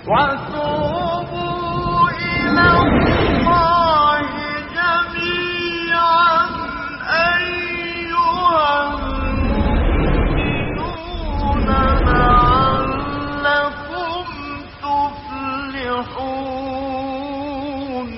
وتوبوا إلى الله جميعا أيها المؤمنون لعلكم تفلحون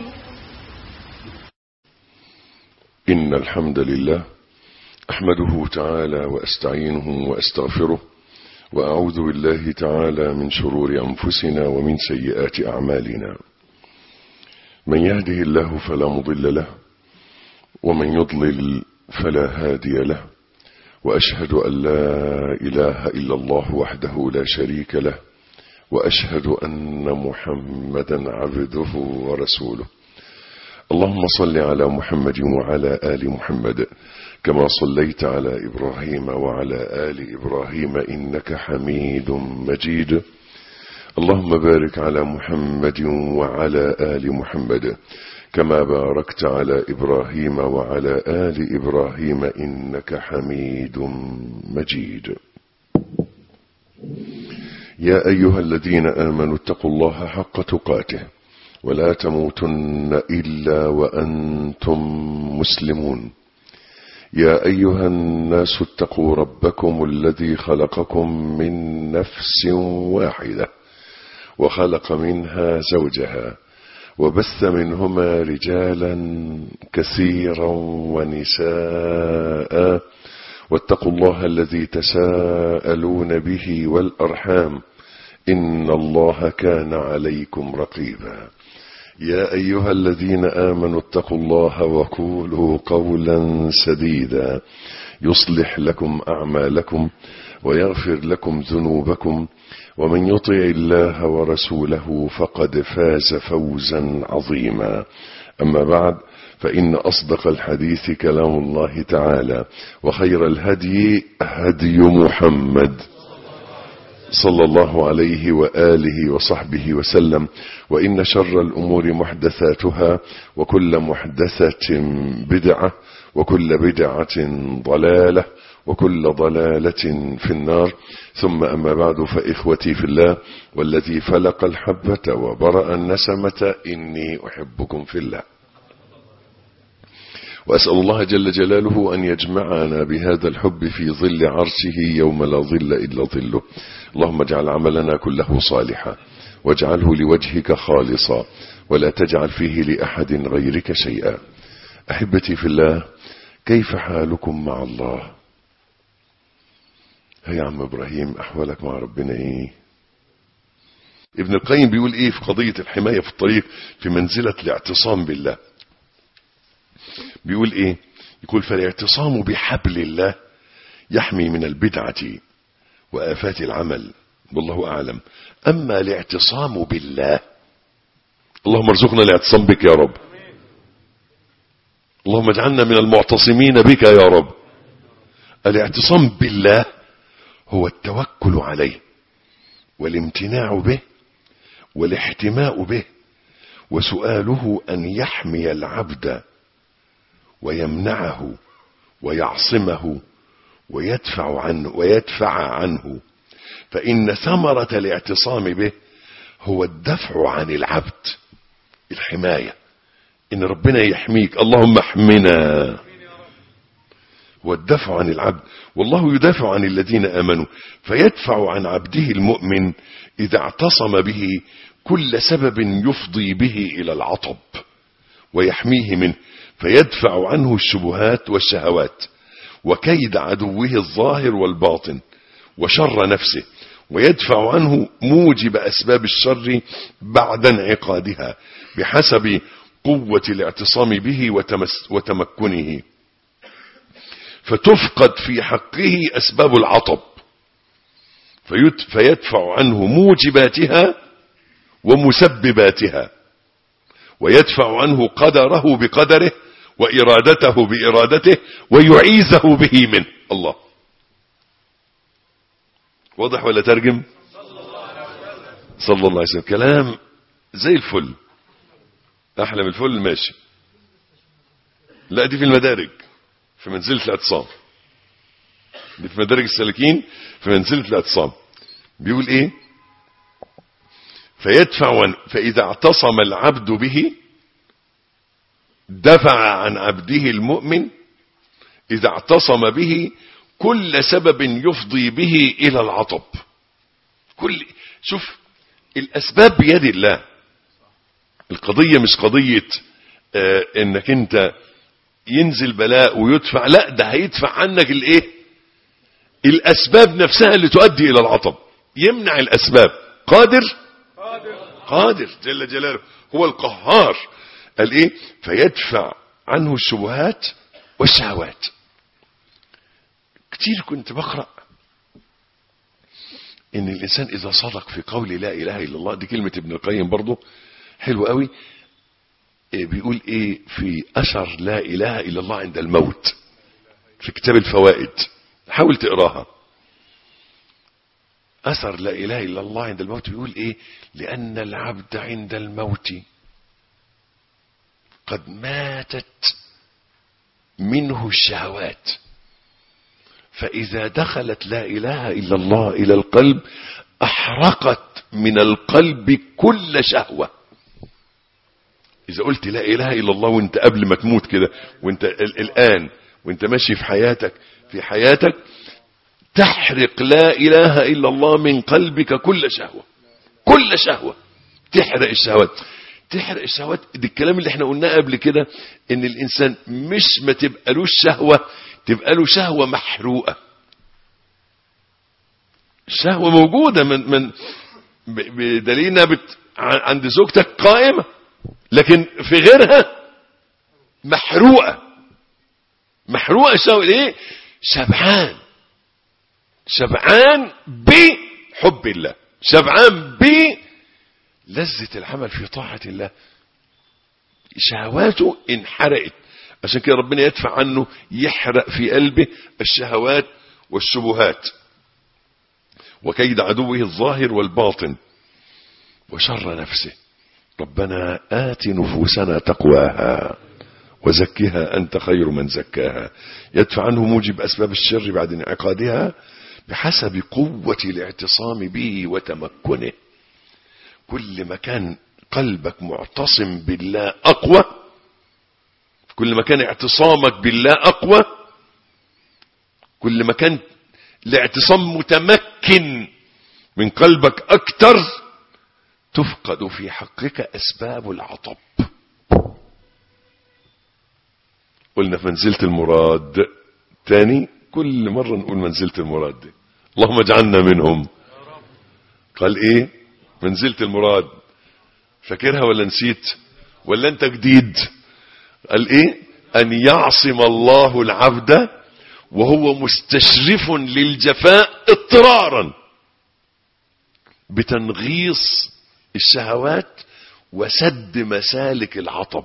إن الحمد لله أحمده تعالى وأستعينه وأستغفره وأعوذ بالله تعالى من شرور أنفسنا ومن سيئات أعمالنا من يهده الله فلا مضل له ومن يضلل فلا هادي له وأشهد أن لا إله إلا الله وحده لا شريك له وأشهد أن محمدا عبده ورسوله اللهم صل على محمد وعلى آل محمد كما صليت على إبراهيم وعلى آل إبراهيم إنك حميد مجيد اللهم بارك على محمد وعلى آل محمد كما باركت على إبراهيم وعلى آل إبراهيم إنك حميد مجيد يا أيها الذين آمنوا اتقوا الله حق تقاته ولا تموتن إلا وأنتم مسلمون يا أيها الناس اتقوا ربكم الذي خلقكم من نفس واحدة وخلق منها زوجها وبث منهما رجالا كثيرا ونساء واتقوا الله الذي تساءلون به والأرحام إن الله كان عليكم رقيبا يا أيها الذين آمنوا اتقوا الله وقولوا قولا سديدا يصلح لكم أعمالكم ويغفر لكم ذنوبكم ومن يطع الله ورسوله فقد فاز فوزا عظيما أما بعد فإن أصدق الحديث كلام الله تعالى وخير الهدي هدي محمد صلى الله عليه وآله وصحبه وسلم وإن شر الأمور محدثاتها وكل محدثة بدعة وكل بدعة ضلالة وكل ضلالة في النار ثم أما بعد فإخوتي في الله والذي فلق الحبة وبرأ النسمة إني أحبكم في الله وأسأل الله جل جلاله أن يجمعنا بهذا الحب في ظل عرشه يوم لا ظل إلا ظله اللهم اجعل عملنا كله صالحا واجعله لوجهك خالصا ولا تجعل فيه لأحد غيرك شيئا أحبتي في الله كيف حالكم مع الله هيا عم إبراهيم أحوالك مع ربنا إيه ابن القيم بيقول إيه في قضية الحماية في الطريق في منزلة الاعتصام بالله بيقول ايه يقول فالاعتصام بحبل الله يحمي من البدعة وآفات العمل والله أعلم أما الاعتصام بالله اللهم ارزقنا الاعتصام بك يا رب اللهم اجعلنا من المعتصمين بك يا رب الاعتصام بالله هو التوكل عليه والامتناع به والاحتماء به وسؤاله أن يحمي العبد ويمنعه ويعصمه ويدفع عنه ويدفع عنه فإن ثمرة الاعتصام به هو الدفع عن العبد الحماية إن ربنا يحميك اللهم احمنا والدفع عن العبد والله يدافع عن الذين آمنوا فيدفع عن عبده المؤمن إذا اعتصم به كل سبب يفضي به إلى العطب ويحميه منه فيدفع عنه الشبهات والشهوات وكيد عدوه الظاهر والباطن وشر نفسه ويدفع عنه موجب أسباب الشر بعد انعقادها بحسب قوة الاعتصام به وتمس وتمكنه فتفقد في حقه أسباب العطب فيدفع عنه موجباتها ومسبباتها ويدفع عنه قدره بقدره وإرادته بإرادته ويعيذه به منه الله واضح ولا ترجم صلى الله عليه وسلم كلام زي الفل أحلى من الفل ماشي لا دي في المدارج في منزلة الاعتصام دي في مدارج السالكين في منزلة الاعتصام بيقول ايه فيدفع عن فإذا اعتصم العبد به دفع عن عبده المؤمن إذا اعتصم به كل سبب يفضي به إلى العطب كل شوف الأسباب بيد الله القضية مش قضية آه انك انت ينزل بلاء ويدفع لا ده هيدفع عنك الايه الاسباب نفسها اللي تؤدي الى العطب يمنع الاسباب قادر قادر جل جلاله هو القهار قال ايه فيدفع عنه الشبهات والشهوات كتير كنت بقرأ ان الانسان اذا صدق في قول لا اله الا الله دي كلمة ابن القيم برضه حلو قوي إيه بيقول ايه في اثر لا اله الا الله عند الموت في كتاب الفوائد حاول تقراها اثر لا اله الا الله عند الموت بيقول ايه لان العبد عند الموت قد ماتت منه الشهوات فإذا دخلت لا إله إلا الله إلى القلب أحرقت من القلب كل شهوة إذا قلت لا إله إلا الله وانت قبل ما تموت كده وانت ال- الآن وانت ماشي في حياتك في حياتك تحرق لا إله إلا الله من قلبك كل شهوة كل شهوة تحرق الشهوات تحرق الشهوات دي الكلام اللي احنا قلناه قبل كده ان الانسان مش ما تبقالوش شهوة تبقى له شهوة محروقة الشهوة موجودة من من ب- بدليل انها بت ع- عند زوجتك قائمة لكن في غيرها محروقة محروقة الشهوة ليه شبعان شبعان بحب الله شبعان بلذة العمل في طاعة الله شهواته انحرقت عشان كده ربنا يدفع عنه يحرق في قلبه الشهوات والشبهات وكيد عدوه الظاهر والباطن وشر نفسه ربنا آت نفوسنا تقواها وزكها أنت خير من زكاها يدفع عنه موجب أسباب الشر بعد انعقادها بحسب قوة الاعتصام به وتمكنه كل ما كان قلبك معتصم بالله أقوى كل ما كان اعتصامك بالله أقوى كل ما كان الاعتصام متمكن من قلبك أكتر تفقد في حقك أسباب العطب قلنا في منزلة المراد تاني كل مرة نقول منزلة المراد دي اللهم اجعلنا منهم قال ايه منزلة المراد فاكرها ولا نسيت ولا انت جديد قال ايه ان يعصم الله العبد وهو مستشرف للجفاء اضطرارا بتنغيص الشهوات وسد مسالك العطب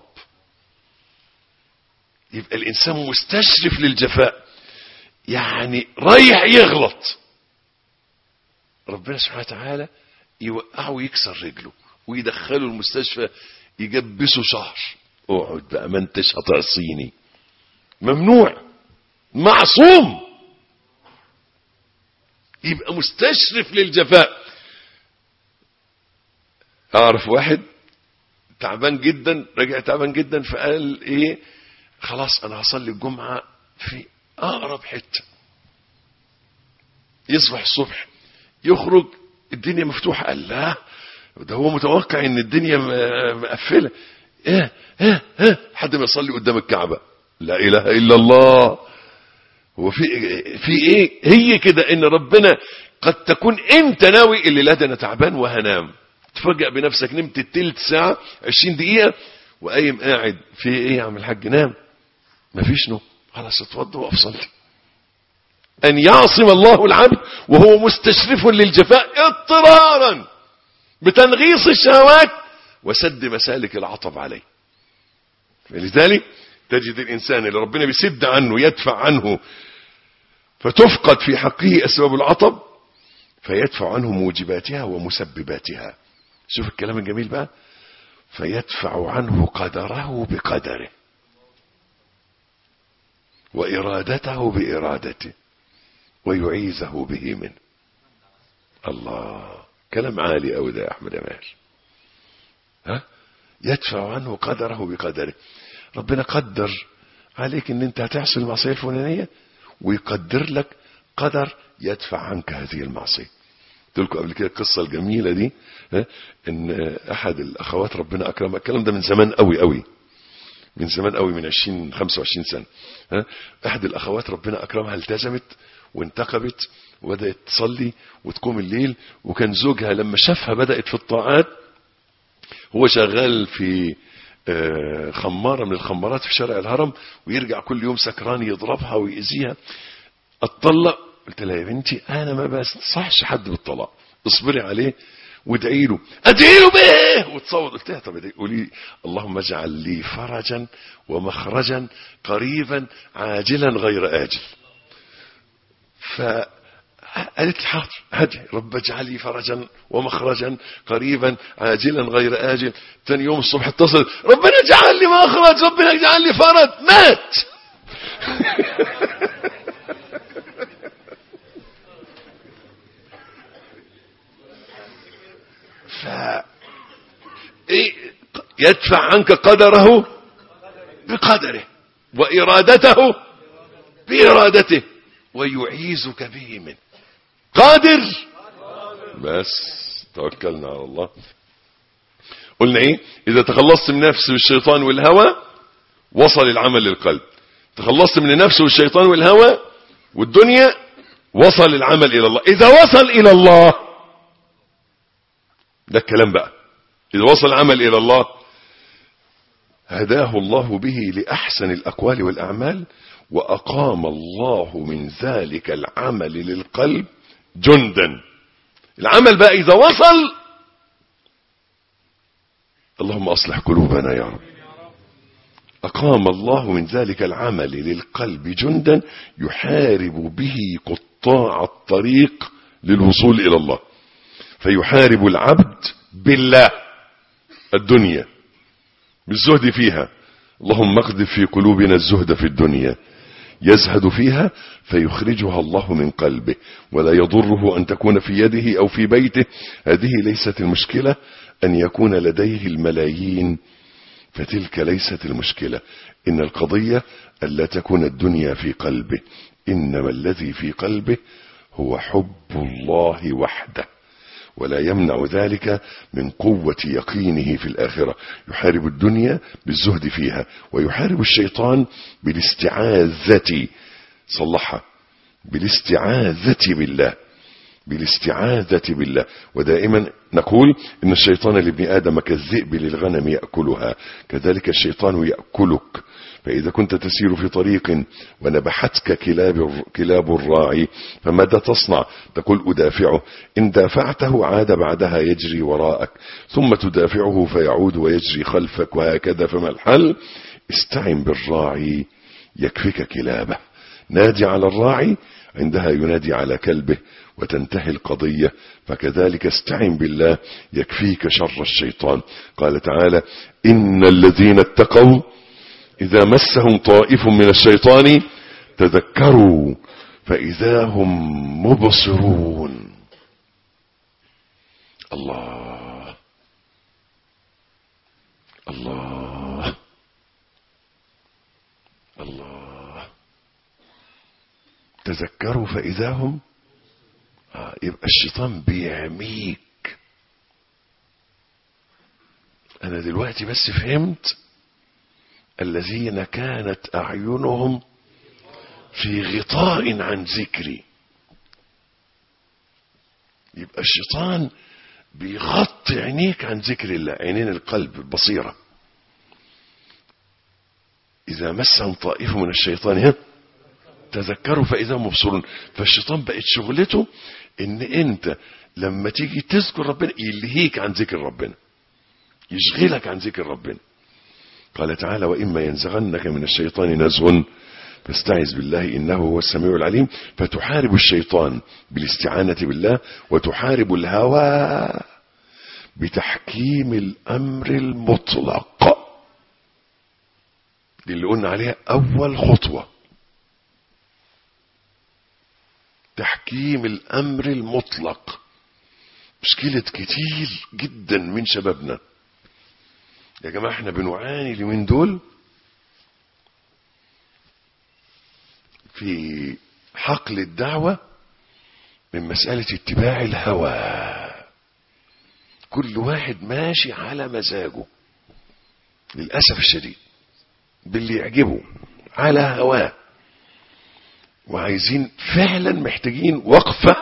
يبقى الانسان مستشرف للجفاء يعني رايح يغلط ربنا سبحانه وتعالى يوقعه ويكسر رجله ويدخله المستشفى يجبسه شهر اقعد بقى ما انتش هتعصيني ممنوع معصوم يبقى مستشرف للجفاء اعرف واحد تعبان جدا رجع تعبان جدا فقال ايه خلاص انا هصلي الجمعة في اقرب حتة يصبح الصبح يخرج الدنيا مفتوحة قال لا ده هو متوقع ان الدنيا م- مقفلة ايه ايه ايه لحد ما يصلي قدام الكعبة لا اله الا الله هو في في ايه هي كده ان ربنا قد تكون انت ناوي اللي لا ده انا تعبان وهنام تفاجئ بنفسك نمت التلت ساعة 20 دقيقة وقايم قاعد في ايه يا عم الحاج نام مفيش نوم خلاص اتوضى واقف صلي ان يعصم الله العبد وهو مستشرف للجفاء اضطرارا بتنغيص الشهوات وسد مسالك العطب عليه فلذلك تجد الانسان اللي ربنا بيسد عنه يدفع عنه فتفقد في حقه اسباب العطب فيدفع عنه موجباتها ومسبباتها شوف الكلام الجميل بقى فيدفع عنه قدره بقدره وإرادته بإرادته ويعيذه به منه الله كلام عالي أوي ده يا أحمد يا ماهر ها يدفع عنه قدره بقدره ربنا قدر عليك ان انت هتعصي المعصيه الفلانيه ويقدر لك قدر يدفع عنك هذه المعصيه قلت لكم قبل كده القصه الجميله دي ها ان احد الاخوات ربنا اكرمها الكلام ده من زمان قوي قوي من زمان قوي من 20 25 سنه ها احد الاخوات ربنا اكرمها التزمت وانتقبت وبدات تصلي وتقوم الليل وكان زوجها لما شافها بدات في الطاعات هو شغال في آه، خمارة من الخمارات في شارع الهرم ويرجع كل يوم سكران يضربها ويأذيها اتطلق قلت لها يا بنتي انا ما بنصحش حد بالطلاق اصبري عليه وادعي له ادعي له بايه وتصوت قلت لها طب ادعي- قولي اللهم اجعل لي فرجا ومخرجا قريبا عاجلا غير اجل فقالت لي حاضر هدي رب اجعل لي فرجا ومخرجا قريبا عاجلا غير آجل ثاني يوم الصبح اتصل ربنا اجعل لي مخرج ربنا اجعل لي فرج مات ف إيه يدفع عنك قدره بقدره وإرادته بإرادته ويعيذك به منه قادر بس توكلنا على الله قلنا ايه اذا تخلصت من النفس والشيطان والهوى وصل العمل للقلب تخلصت من النفس والشيطان والهوى والدنيا وصل العمل الى الله اذا وصل الى الله ده الكلام بقى اذا وصل العمل الى الله هداه الله به لأحسن الأقوال والأعمال وأقام الله من ذلك العمل للقلب جندا العمل بقى إذا وصل اللهم أصلح قلوبنا يا رب أقام الله من ذلك العمل للقلب جندا يحارب به قطاع الطريق للوصول إلى الله فيحارب العبد بالله الدنيا بالزهد فيها اللهم اقذف في قلوبنا الزهد في الدنيا يزهد فيها فيخرجها الله من قلبه ولا يضره أن تكون في يده أو في بيته هذه ليست المشكلة أن يكون لديه الملايين فتلك ليست المشكلة إن القضية ألا تكون الدنيا في قلبه إنما الذي في قلبه هو حب الله وحده ولا يمنع ذلك من قوة يقينه في الآخرة يحارب الدنيا بالزهد فيها ويحارب الشيطان بالاستعاذة صلحها بالاستعاذة بالله بالاستعاذة بالله ودائما نقول إن الشيطان لابن آدم كالذئب للغنم يأكلها كذلك الشيطان يأكلك فإذا كنت تسير في طريق ونبحتك كلاب, كلاب الراعي فماذا تصنع تقول أدافعه إن دافعته عاد بعدها يجري وراءك ثم تدافعه فيعود ويجري خلفك وهكذا فما الحل استعن بالراعي يكفيك كلابه نادي على الراعي عندها ينادي على كلبه وتنتهي القضية فكذلك استعن بالله يكفيك شر الشيطان قال تعالى إن الذين اتقوا إذا مسهم طائف من الشيطان تذكروا فإذا هم مبصرون الله الله الله تذكروا فإذا هم آه يبقى الشيطان بيعميك أنا دلوقتي بس فهمت الذين كانت أعينهم في غطاء عن ذكري يبقى الشيطان بيغطي عينيك عن ذكر الله عينين القلب البصيرة إذا مسهم طائف من الشيطان هم تذكروا فإذا هم مبصرون فالشيطان بقت شغلته إن أنت لما تيجي تذكر ربنا يلهيك عن ذكر ربنا يشغلك عن ذكر ربنا قال تعالى وإما ينزغنك من الشيطان نزغ فاستعذ بالله إنه هو السميع العليم فتحارب الشيطان بالاستعانة بالله وتحارب الهوى بتحكيم الأمر المطلق دي اللي قلنا عليها أول خطوة تحكيم الأمر المطلق مشكلة كتير جدا من شبابنا يا جماعة احنا بنعاني اليومين دول في حقل الدعوة من مسألة اتباع الهوى كل واحد ماشي على مزاجه للأسف الشديد باللي يعجبه على هواه وعايزين فعلا محتاجين وقفة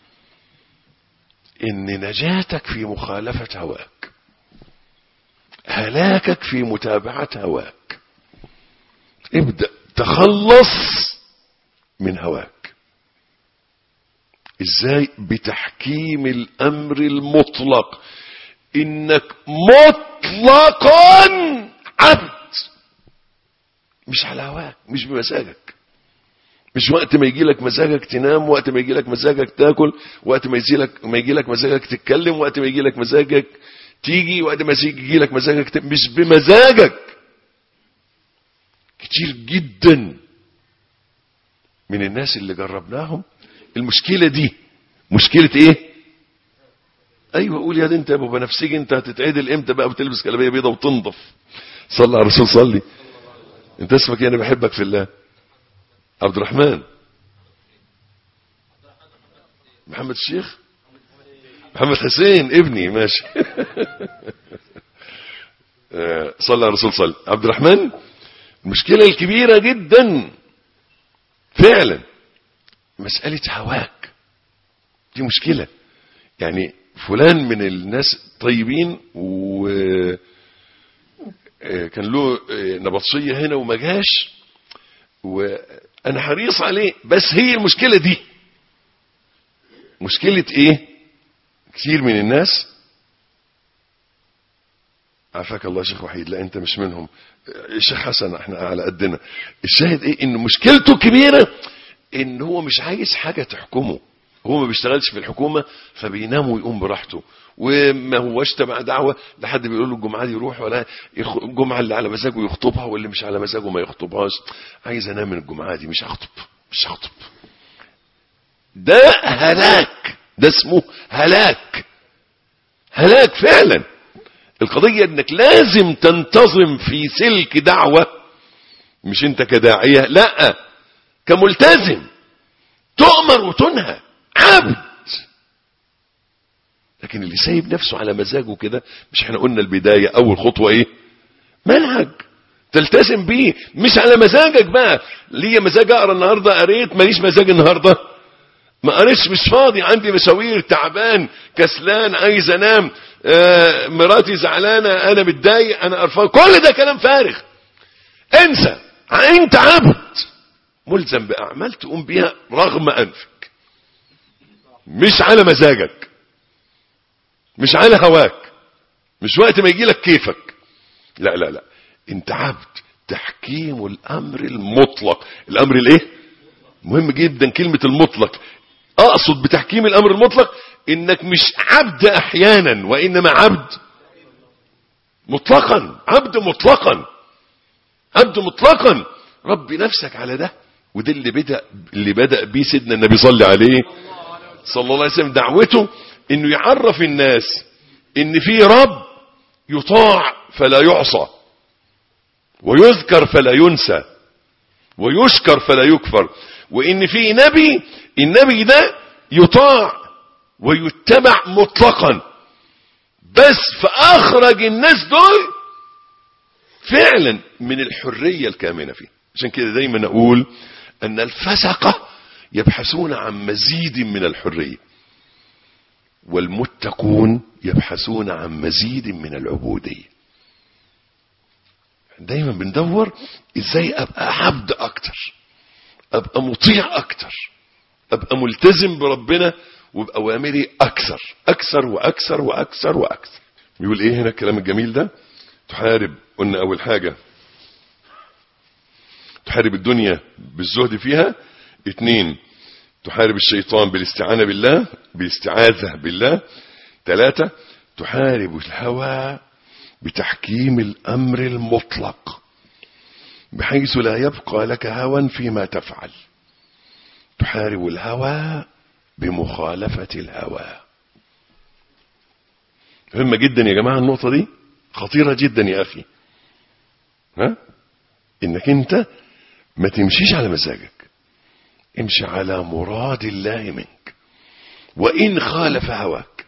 ان نجاتك في مخالفة هواك هلاكك في متابعة هواك ابدأ تخلص من هواك ازاي بتحكيم الامر المطلق انك مطلقا عبد مش على هواك مش بمزاجك مش وقت ما يجي لك مزاجك تنام وقت ما يجي لك مزاجك تاكل وقت ما يجي لك ما يجي لك مزاجك تتكلم وقت ما يجي لك مزاجك تيجي وقت ما يجي لك مزاجك ت... مش بمزاجك كتير جدا من الناس اللي جربناهم المشكلة دي مشكلة ايه ايوه قول يا دي انت يا ابو بنفسجي انت هتتعدل امتى بقى وتلبس كلابيه بيضه وتنضف صلى على الرسول صلي انت اسمك ايه انا بحبك في الله عبد الرحمن محمد الشيخ محمد حسين ابني ماشي آه، صلى على الرسول صلى عبد الرحمن المشكلة الكبيرة جدا فعلا مسألة هواك دي مشكلة يعني فلان من الناس طيبين و آه، كان له آه، نبطشية هنا وما جاش وانا حريص عليه بس هي المشكلة دي مشكلة ايه كثير من الناس عافاك الله يا شيخ وحيد لا انت مش منهم الشيخ حسن احنا على قدنا الشاهد ايه ان مشكلته كبيرة ان هو مش عايز حاجة تحكمه هو ما بيشتغلش في الحكومة فبينام ويقوم براحته وما هوش تبع دعوة لا حد بيقول له الجمعة دي يروح ولا يخ- الجمعة اللي على مزاجه يخطبها واللي مش على مزاجه ما يخطبهاش عايز انام من الجمعة دي مش هخطب مش هخطب ده هلاك ده اسمه هلاك هلاك فعلا القضية انك لازم تنتظم في سلك دعوة مش انت كداعية لا كملتزم تؤمر وتنهى عبد لكن اللي سايب نفسه على مزاجه كده مش احنا قلنا البداية اول خطوة ايه منهج تلتزم بيه مش على مزاجك بقى ليا مزاج اقرا النهارده قريت ماليش مزاج النهارده ما قريتش مش فاضي عندي مشاوير تعبان كسلان عايز انام آه مراتي زعلانه انا متضايق انا قرفان كل ده كلام فارغ انسى انت عبد ملزم باعمال تقوم بيها رغم انفك مش على مزاجك مش على هواك مش وقت ما يجي لك كيفك لا لا لا انت عبد تحكيم الامر المطلق الامر الايه مهم جدا كلمة المطلق اقصد بتحكيم الامر المطلق انك مش عبد احيانا وانما عبد مطلقا عبد مطلقا عبد مطلقا ربي نفسك على ده وده اللي بدأ اللي بدأ بيه سيدنا النبي صلى عليه صلى الله عليه وسلم دعوته انه يعرف الناس ان في رب يطاع فلا يعصى ويذكر فلا ينسى ويشكر فلا يكفر وان في نبي النبي ده يطاع ويتبع مطلقا بس فاخرج الناس دول فعلا من الحرية الكامنة فيه عشان كده دايما اقول ان الفسقة يبحثون عن مزيد من الحرية والمتقون يبحثون عن مزيد من العبودية دايما بندور ازاي ابقى عبد اكتر ابقى مطيع اكتر ابقى ملتزم بربنا وبأوامري اكثر اكثر واكثر واكثر واكثر بيقول ايه هنا الكلام الجميل ده تحارب قلنا اول حاجة تحارب الدنيا بالزهد فيها اتنين تحارب الشيطان بالاستعانة بالله بالاستعاذة بالله ثلاثة تحارب الهوى بتحكيم الأمر المطلق بحيث لا يبقى لك هوى فيما تفعل تحارب الهوى بمخالفة الهوى مهمة جدا يا جماعة النقطة دي خطيرة جدا يا أخي ها إنك أنت ما تمشيش على مزاجك امشي على مراد الله منك وإن خالف هواك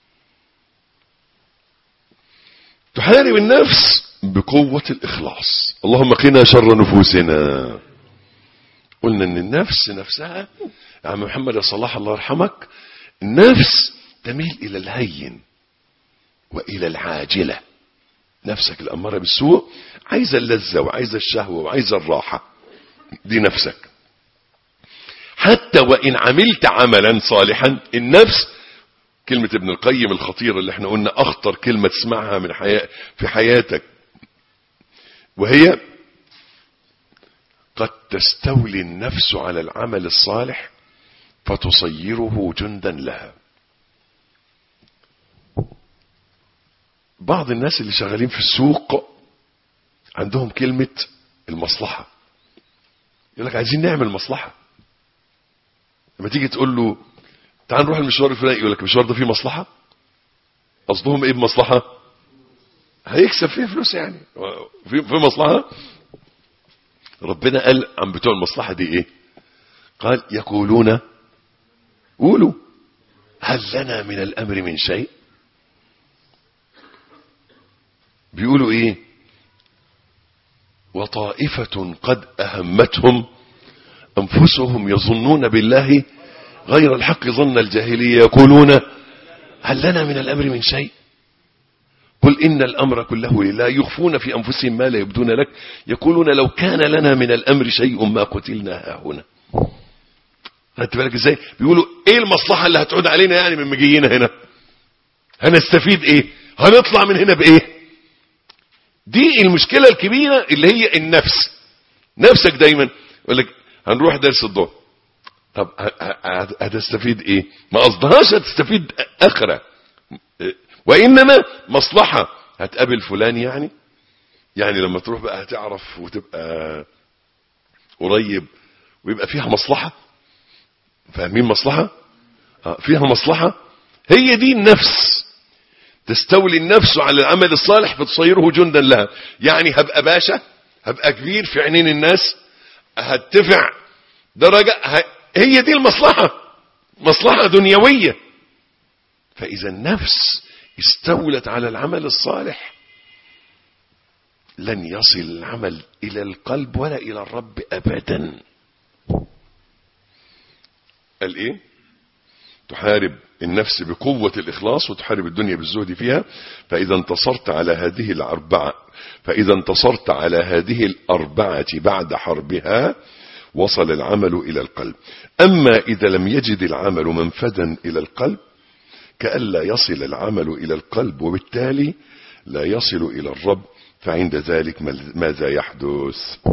تحارب النفس بقوة الإخلاص اللهم قنا شر نفوسنا قلنا ان النفس نفسها يا عم محمد يا صلاح الله يرحمك النفس تميل الى الهين والى العاجله نفسك الاماره بالسوء عايزه اللذه وعايزه الشهوه وعايزه الراحه دي نفسك حتى وان عملت عملا صالحا النفس كلمه ابن القيم الخطيره اللي احنا قلنا اخطر كلمه تسمعها من حياة في حياتك وهي قد تستولي النفس على العمل الصالح فتصيره جندا لها بعض الناس اللي شغالين في السوق عندهم كلمة المصلحة يقول لك عايزين نعمل مصلحة لما تيجي تقول له تعال نروح المشوار الفلاني يقول لك المشوار ده فيه مصلحة قصدهم ايه بمصلحة هيكسب فيها فلوس يعني في في مصلحة ربنا قال عن بتوع المصلحة دي ايه قال يقولون قولوا هل لنا من الامر من شيء بيقولوا ايه وطائفة قد اهمتهم انفسهم يظنون بالله غير الحق ظن الجاهلية يقولون هل لنا من الامر من شيء قل إن الأمر كله لله يخفون في أنفسهم ما لا يبدون لك يقولون لو كان لنا من الأمر شيء ما قتلنا هنا خدت بالك ازاي بيقولوا ايه المصلحة اللي هتعود علينا يعني من مجينا هنا هنستفيد ايه هنطلع من هنا بايه دي المشكلة الكبيرة اللي هي النفس نفسك دايما يقول لك هنروح درس الظهر طب هتستفيد ايه ما قصدهاش هتستفيد اخره وانما مصلحة هتقابل فلان يعني يعني لما تروح بقى هتعرف وتبقى قريب ويبقى فيها مصلحة فاهمين مصلحة آه فيها مصلحة هي دي النفس تستولي النفس على العمل الصالح فتصيره جندا لها يعني هبقى باشا هبقى كبير في عينين الناس هتفع درجة هي دي المصلحة مصلحة دنيوية فإذا النفس استولت على العمل الصالح لن يصل العمل إلى القلب ولا إلى الرب أبدا قال إيه تحارب النفس بقوة الإخلاص وتحارب الدنيا بالزهد فيها فإذا انتصرت على هذه الأربعة فإذا انتصرت على هذه الأربعة بعد حربها وصل العمل إلى القلب أما إذا لم يجد العمل منفذا إلى القلب كألا يصل العمل إلى القلب وبالتالي لا يصل إلى الرب فعند ذلك ماذا يحدث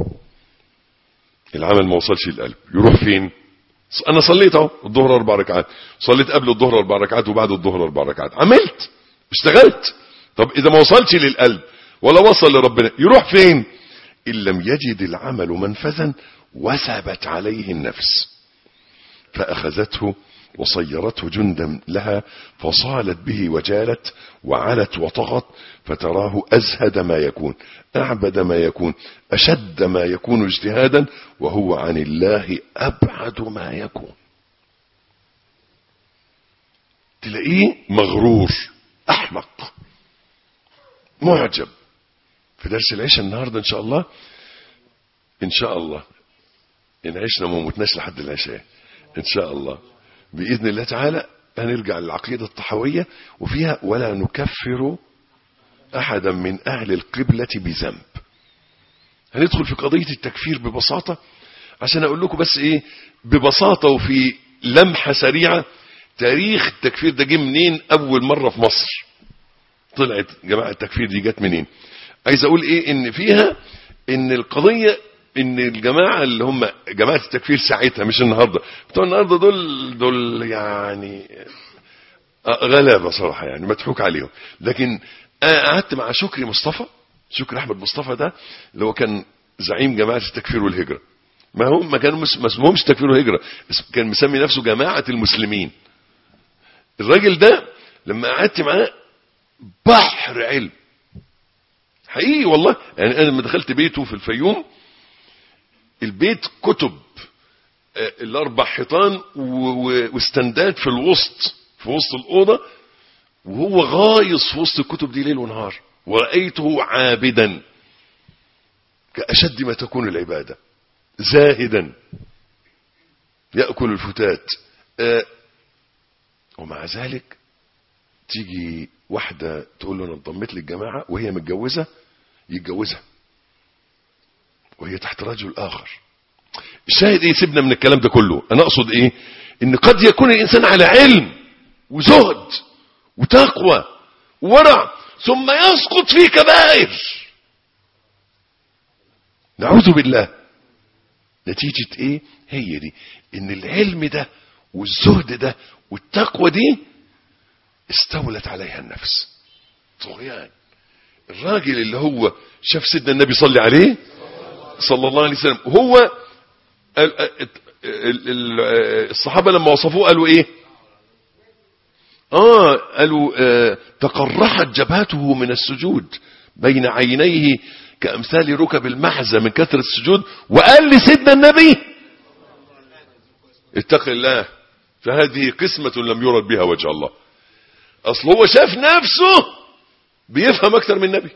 العمل ما وصلش للقلب يروح فين انا صليت اهو الظهر اربع ركعات صليت قبل الظهر اربع ركعات وبعد الظهر اربع ركعات عملت اشتغلت طب اذا ما وصلش للقلب ولا وصل لربنا يروح فين ان لم يجد العمل منفذا وثبت عليه النفس فاخذته وصيرته جندا لها فصالت به وجالت وعلت وطغت فتراه أزهد ما يكون أعبد ما يكون أشد ما يكون اجتهادا وهو عن الله أبعد ما يكون تلاقيه مغرور أحمق معجب في درس العشاء النهاردة إن شاء الله إن شاء الله إن عشنا ما متناش لحد العشاء إن شاء الله بإذن الله تعالى هنرجع للعقيدة الطحوية وفيها ولا نكفر أحدا من أهل القبلة بذنب هندخل في قضية التكفير ببساطة عشان أقول لكم بس إيه ببساطة وفي لمحة سريعة تاريخ التكفير ده جه منين أول مرة في مصر طلعت جماعة التكفير دي جت منين عايز أقول إيه إن فيها إن القضية ان الجماعة اللي هم جماعة التكفير ساعتها مش النهاردة بتوع النهاردة دول دول يعني غلابة صراحة يعني مضحوك عليهم لكن قعدت مع شكري مصطفى شكري احمد مصطفى ده اللي هو كان زعيم جماعة التكفير والهجرة ما هم ما كانوا ما اسمهمش تكفير والهجرة كان مسمي نفسه جماعة المسلمين الراجل ده لما قعدت معاه بحر علم حقيقي والله يعني انا لما دخلت بيته في الفيوم البيت كتب آه، الاربع حيطان و- و- واستندات في الوسط في وسط الاوضه وهو غايص في وسط الكتب دي ليل ونهار ورأيته عابدا كأشد ما تكون العبادة زاهدا يأكل الفتات آه، ومع ذلك تيجي واحدة تقول له أنا انضميت للجماعة وهي متجوزة يتجوزها وهي تحت رجل آخر الشاهد ايه سيبنا من الكلام ده كله انا اقصد ايه ان قد يكون الانسان على علم وزهد وتقوى وورع ثم يسقط في كبائر نعوذ بالله نتيجة ايه هي دي ان العلم ده والزهد ده والتقوى دي استولت عليها النفس طغيان الراجل اللي هو شاف سيدنا النبي صلى عليه صلى الله عليه وسلم هو ال- ال- ال- الصحابة لما وصفوه قالوا ايه اه قالوا آه تقرحت جبهته من السجود بين عينيه كأمثال ركب المحزة من كثرة السجود وقال لسيدنا النبي اتق الله فهذه قسمة لم يرد بها وجه الله اصل هو شاف نفسه بيفهم اكتر من النبي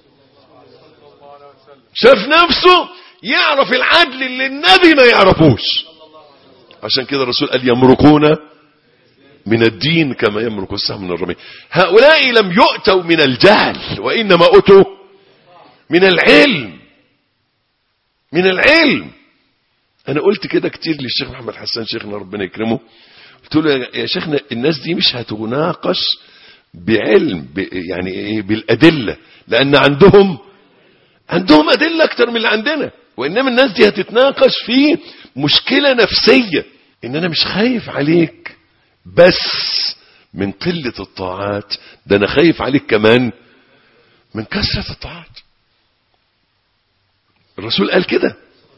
شاف نفسه يعرف العدل اللي النبي ما يعرفوش عشان كده الرسول قال يمرقون من الدين كما يمرق السهم من الرمي هؤلاء لم يؤتوا من الجهل وإنما أتوا من العلم من العلم أنا قلت كده كتير للشيخ محمد حسان شيخنا ربنا يكرمه قلت له يا- يا شيخنا الناس دي مش هتناقش بعلم ب- يعني إيه بالأدلة لأن عندهم عندهم أدلة أكتر من اللي عندنا وإنما الناس دي هتتناقش في مشكلة نفسية إن أنا مش خايف عليك بس من قلة الطاعات ده أنا خايف عليك كمان من كثرة الطاعات الرسول قال كده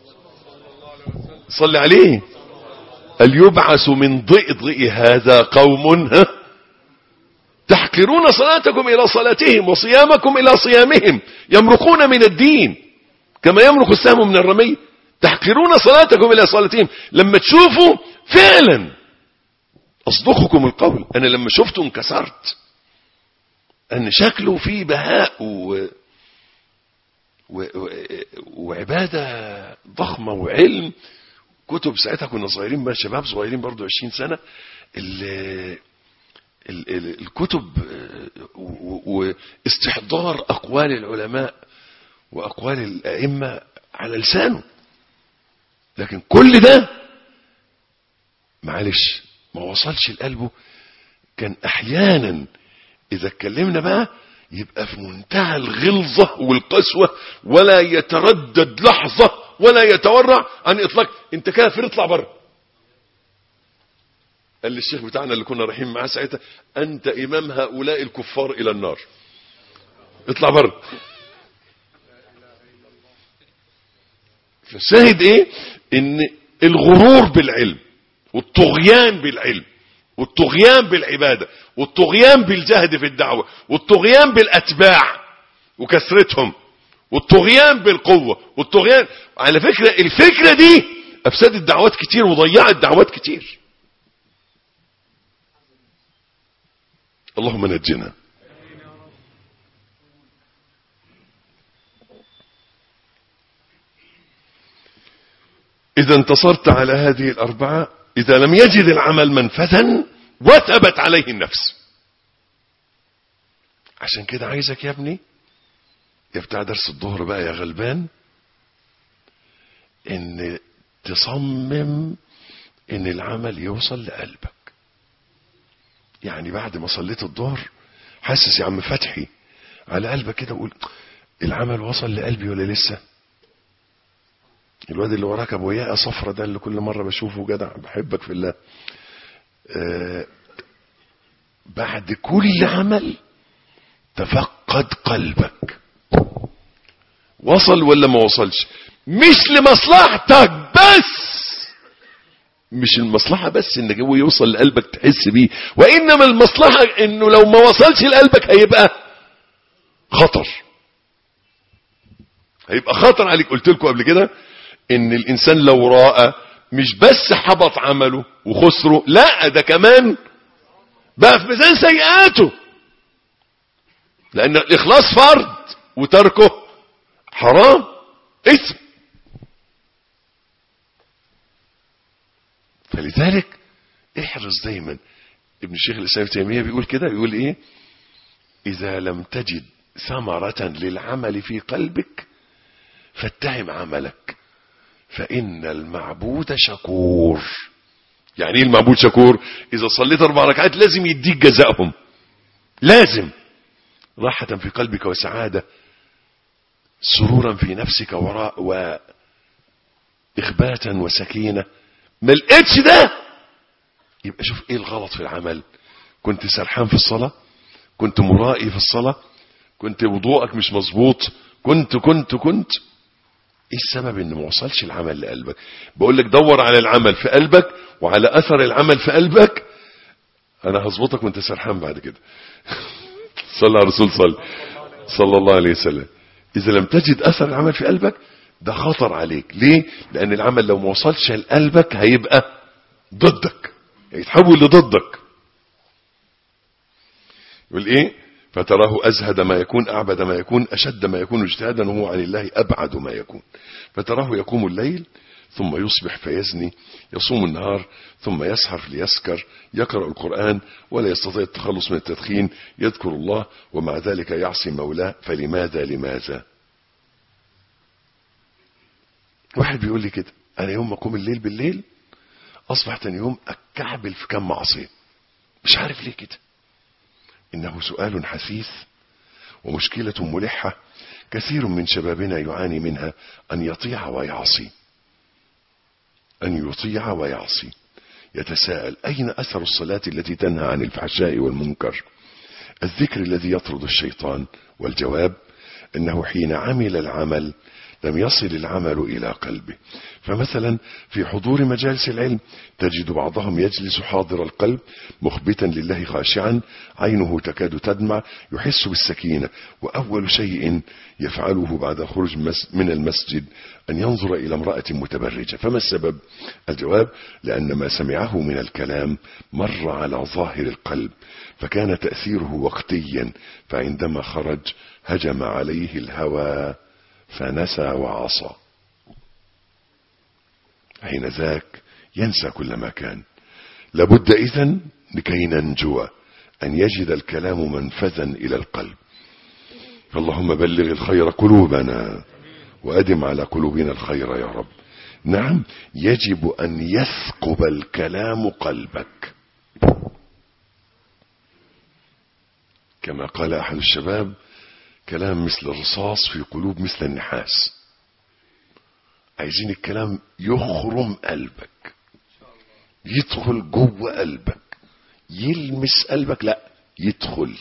صلي عليه قال يبعث من ضئضئ هذا قوم ها تحقرون صلاتكم إلى صلاتهم وصيامكم إلى صيامهم يمرقون من الدين كما يمرق السهم من الرمي تحقرون صلاتكم إلى صلاتهم لما تشوفوا فعلا أصدقكم القول أنا لما شفته انكسرت أن شكله فيه بهاء و... و... و... وعبادة ضخمة وعلم كتب ساعتها كنا صغيرين بقى شباب صغيرين برضو 20 سنة ال- ال- ال- الكتب آه، و- واستحضار أقوال العلماء وأقوال الأئمة على لسانه لكن كل ده معلش ما وصلش لقلبه كان أحيانا إذا اتكلمنا بقى يبقى في منتهى الغلظة والقسوة ولا يتردد لحظة ولا يتورع عن إطلاق أنت كافر اطلع بره قال لي الشيخ بتاعنا اللي كنا رايحين معاه ساعتها أنت إمام هؤلاء الكفار إلى النار اطلع بره فالشاهد ايه ان الغرور بالعلم والطغيان بالعلم والطغيان بالعبادة والطغيان بالجهد في الدعوة والطغيان بالأتباع وكثرتهم والطغيان بالقوة والطغيان على فكرة الفكرة دي أفسدت دعوات كتير وضيعت دعوات كتير اللهم نجنا إذا انتصرت على هذه الأربعة إذا لم يجد العمل منفذا وثبت عليه النفس عشان كده عايزك يا ابني يا بتاع درس الظهر بقى يا غلبان ان تصمم ان العمل يوصل لقلبك يعني بعد ما صليت الظهر حاسس يا عم فتحي على قلبك كده وقول العمل وصل لقلبي ولا لسه الواد اللي وراك ابو ياقه صفرة ده اللي كل مره بشوفه جدع بحبك في الله آه بعد كل عمل تفقد قلبك وصل ولا ما وصلش مش لمصلحتك بس مش المصلحة بس انك هو يوصل لقلبك تحس بيه وانما المصلحة انه لو ما وصلش لقلبك هيبقى خطر هيبقى خطر عليك قلت لكم قبل كده ان الانسان لو راى مش بس حبط عمله وخسره لا ده كمان بقى في ميزان سيئاته لان الاخلاص فرض وتركه حرام اسم فلذلك احرص دايما ابن الشيخ الاسلام ابن تيميه بيقول كده بيقول ايه اذا لم تجد ثمره للعمل في قلبك فاتهم عملك فان المعبود شكور يعني ايه المعبود شكور اذا صليت اربع ركعات لازم يديك جزائهم لازم راحة في قلبك وسعادة سرورا في نفسك وراء وإخباتا وسكينة ما لقيتش ده يبقى شوف ايه الغلط في العمل كنت سرحان في الصلاة كنت مرائي في الصلاة كنت وضوءك مش مظبوط كنت كنت كنت ايه السبب ان ما وصلش العمل لقلبك بقول لك دور على العمل في قلبك وعلى اثر العمل في قلبك انا هظبطك وانت سرحان بعد كده صلى على الرسول صلى صلى الله عليه وسلم اذا لم تجد اثر العمل في قلبك ده خطر عليك ليه لان العمل لو ما وصلش لقلبك هيبقى ضدك هيتحول لضدك يقول ايه فتراه أزهد ما يكون أعبد ما يكون أشد ما يكون اجتهادا وهو عن الله أبعد ما يكون فتراه يقوم الليل ثم يصبح فيزني يصوم النهار ثم يسهر ليسكر يقرأ القرآن ولا يستطيع التخلص من التدخين يذكر الله ومع ذلك يعصي مولاه فلماذا لماذا واحد بيقول لي كده أنا يوم ما أقوم الليل بالليل أصبح تاني يوم أكعبل في كم معصية مش عارف ليه كده إنه سؤال حثيث ومشكلة ملحة كثير من شبابنا يعاني منها أن يطيع ويعصي أن يطيع ويعصي يتساءل أين أثر الصلاة التي تنهى عن الفحشاء والمنكر الذكر الذي يطرد الشيطان والجواب أنه حين عمل العمل لم يصل العمل إلى قلبه فمثلا في حضور مجالس العلم تجد بعضهم يجلس حاضر القلب مخبتا لله خاشعا عينه تكاد تدمع يحس بالسكينة وأول شيء يفعله بعد خروج من المسجد أن ينظر إلى امرأة متبرجة فما السبب؟ الجواب لأن ما سمعه من الكلام مر على ظاهر القلب فكان تأثيره وقتيا فعندما خرج هجم عليه الهوى فنسى وعصى حين ذاك ينسى كل ما كان لابد إذن لكي ننجو أن يجد الكلام منفذا إلى القلب فاللهم بلغ الخير قلوبنا وأدم على قلوبنا الخير يا رب نعم يجب أن يثقب الكلام قلبك كما قال أحد الشباب كلام مثل الرصاص في قلوب مثل النحاس عايزين الكلام يخرم قلبك يدخل جوه قلبك يلمس قلبك لا يدخل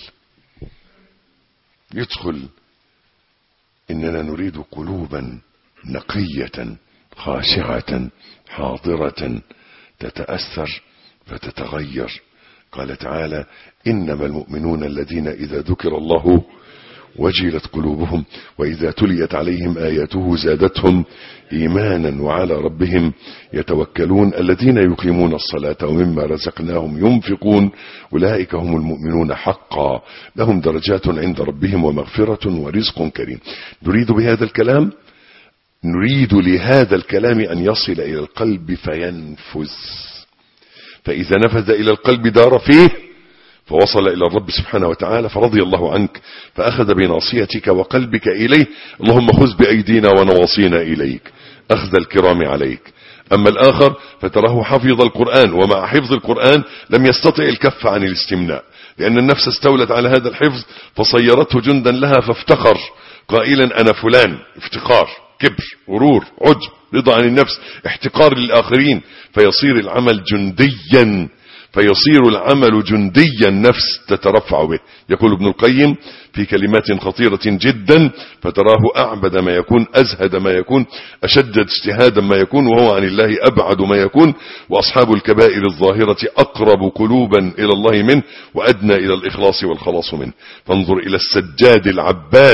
يدخل اننا نريد قلوبا نقية خاشعة حاضرة تتأثر فتتغير قال تعالى انما المؤمنون الذين اذا ذكر الله وجلت قلوبهم وإذا تليت عليهم آياته زادتهم إيمانا وعلى ربهم يتوكلون الذين يقيمون الصلاة ومما رزقناهم ينفقون أولئك هم المؤمنون حقا لهم درجات عند ربهم ومغفرة ورزق كريم نريد بهذا الكلام نريد لهذا الكلام أن يصل إلى القلب فينفذ فإذا نفذ إلى القلب دار فيه فوصل إلى الرب سبحانه وتعالى فرضي الله عنك فأخذ بناصيتك وقلبك إليه اللهم خذ بأيدينا ونواصينا إليك أخذ الكرام عليك أما الآخر فتراه حفظ القرآن ومع حفظ القرآن لم يستطع الكف عن الاستمناء لأن النفس استولت على هذا الحفظ فصيرته جندا لها فافتخر قائلا أنا فلان افتخار كبر غرور عجب رضا عن النفس احتقار للآخرين فيصير العمل جنديا فيصير العمل جنديا نفس تترفع به يقول ابن القيم في كلمات خطيرة جدا فتراه أعبد ما يكون أزهد ما يكون أشد اجتهادا ما يكون وهو عن الله أبعد ما يكون وأصحاب الكبائر الظاهرة أقرب قلوبا إلى الله منه وأدنى إلى الإخلاص والخلاص منه فانظر إلى السجاد العباد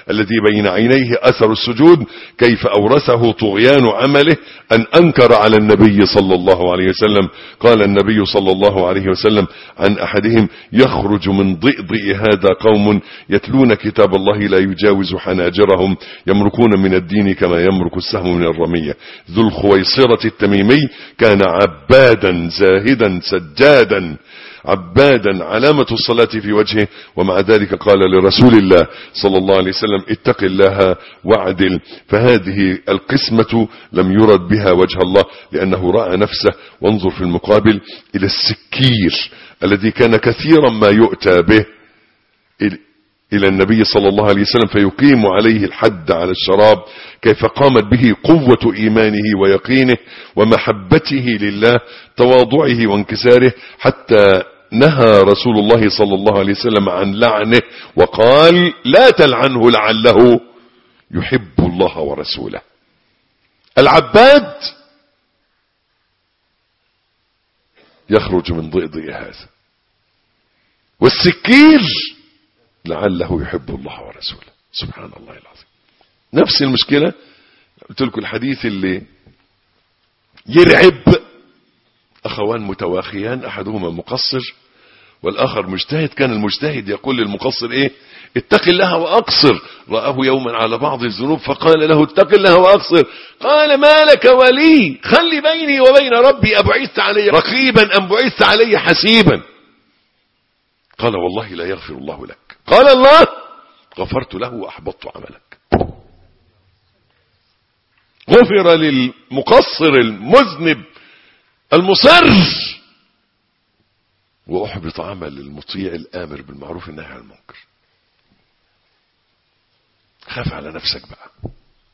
الذي بين عينيه أثر السجود كيف أورثه طغيان عمله أن أنكر على النبي صلى الله عليه وسلم قال النبي صلى الله عليه وسلم عن أحدهم يخرج من ضئضئ هذا قوم يتلون كتاب الله لا يجاوز حناجرهم يمركون من الدين كما يمرك السهم من الرمية ذو الخويصرة التميمي كان عبادا زاهدا سجادا عبادا علامة الصلاة في وجهه ومع ذلك قال لرسول الله صلى الله عليه وسلم اتق الله واعدل فهذه القسمة لم يرد بها وجه الله لأنه رأى نفسه وانظر في المقابل إلى السكير الذي كان كثيرا ما يؤتى به إلى النبي صلى الله عليه وسلم فيقيم عليه الحد على الشراب كيف قامت به قوة إيمانه ويقينه ومحبته لله تواضعه وانكساره حتى نهى رسول الله صلى الله عليه وسلم عن لعنه وقال لا تلعنه لعله يحب الله ورسوله العباد يخرج من ضئضئ هذا والسكير لعله يحب الله ورسوله سبحان الله العظيم نفس المشكلة قلت لكم الحديث اللي يرعب أخوان متواخيان أحدهما مقصر والآخر مجتهد كان المجتهد يقول للمقصر إيه اتق الله وأقصر رآه يوما على بعض الذنوب فقال له اتق الله وأقصر قال ما لك ولي خلي بيني وبين ربي أبعثت علي رقيبا أم بعثت علي حسيبا قال والله لا يغفر الله لك قال الله غفرت له وأحبطت عملك غفر للمقصر المذنب المصر وأحبط عمل المطيع الآمر بالمعروف النهي عن المنكر خاف على نفسك بقى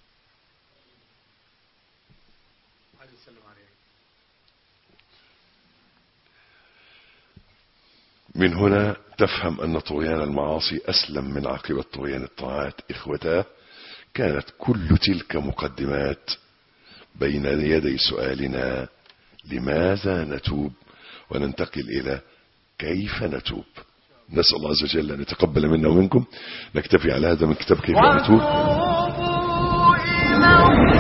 من هنا تفهم أن طغيان المعاصي أسلم من عاقبة طغيان الطاعات إخوتاه كانت كل تلك مقدمات بين يدي سؤالنا لماذا نتوب وننتقل إلى كيف نتوب نسأل الله عز وجل أن يتقبل منا ومنكم نكتفي على هذا من كتاب كيف نتوب وتوبوا إلى